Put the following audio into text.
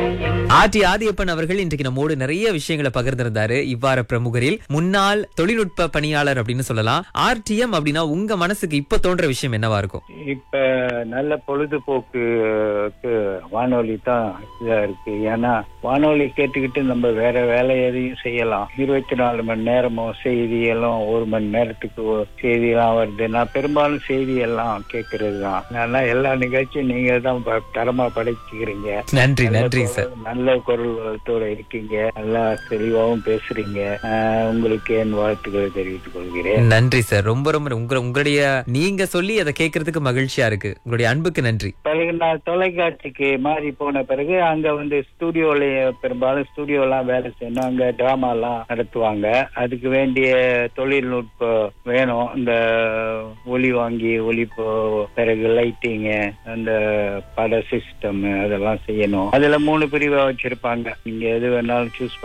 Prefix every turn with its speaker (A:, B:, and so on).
A: RT Adhiyappan அவர்கள் இன்றைக்கு நம்மோடு நிறைய விஷயங்களை பகிர்ந்திருந்தாரு இவ்வாற பிரமுகரில் முன்னாள் தொழில்நுட்ப பணியாளர் அப்படின்னு சொல்லலாம் ஆர்டிஎம் அப்படின்னா உங்க மனசுக்கு இப்ப தோன்ற விஷயம் என்னவா இருக்கும்
B: இப்ப நல்ல பொழுதுபோக்குக்கு வானொலி தான் இதா இருக்கு ஏன்னா வானொலி கேட்டுக்கிட்டு நம்ம வேற வேலை எதையும் செய்யலாம் இருபத்தி நாலு மணி நேரமும் செய்தி எல்லாம் ஒரு மணி நேரத்துக்கு ஒரு செய்தி எல்லாம் வருது நான் பெரும்பாலும் செய்தி எல்லாம் கேட்கறது தான் நல்லா எல்லா நிகழ்ச்சியும் நீங்க தான் ப- தரமா படைச்சுக்கிறீங்க
A: நன்றி
B: நல்ல
A: நன்றி
B: குரல்,
A: சார்
B: நல்ல குரல் வளத்தோட இருக்கீங்க நல்லா தெளிவாகவும் பேசுறீங்க ஆஹ் உங்களுக்கு என் வாழ்த்துக்களை தெரிவித்துக் கொள்கிறேன்
A: நன்றி சார் ரொம்ப ரொம்ப உங்க உங்களுடைய நீங்க சொல்லி அதை கேட்கறதுக்கு மகிழ்ச்சியா இருக்கு உங்களுடைய அன்புக்கு நன்றி
B: பிறகு நான் தொலைக்காட்சிக்கு மாறி போன பிறகு அங்க வந்து ஸ்டூடியோல பெரும்பாலும் ஸ்டூடியோலாம் வேலை செய்யணும் அங்க டிராமா எல்லாம் நடத்துவாங்க அதுக்கு வேண்டிய தொழில்நுட்பம் வேணும் இந்த ஒலி வாங்கி ஒலி போ- பிறகு லைட்டிங்கு அந்த பட சிஸ்டம் அதெல்லாம் செய்யணும் அதுல மூணு பிரிவா வச்சிருப்பாங்க நீங்க எது வேணாலும் சூஸ்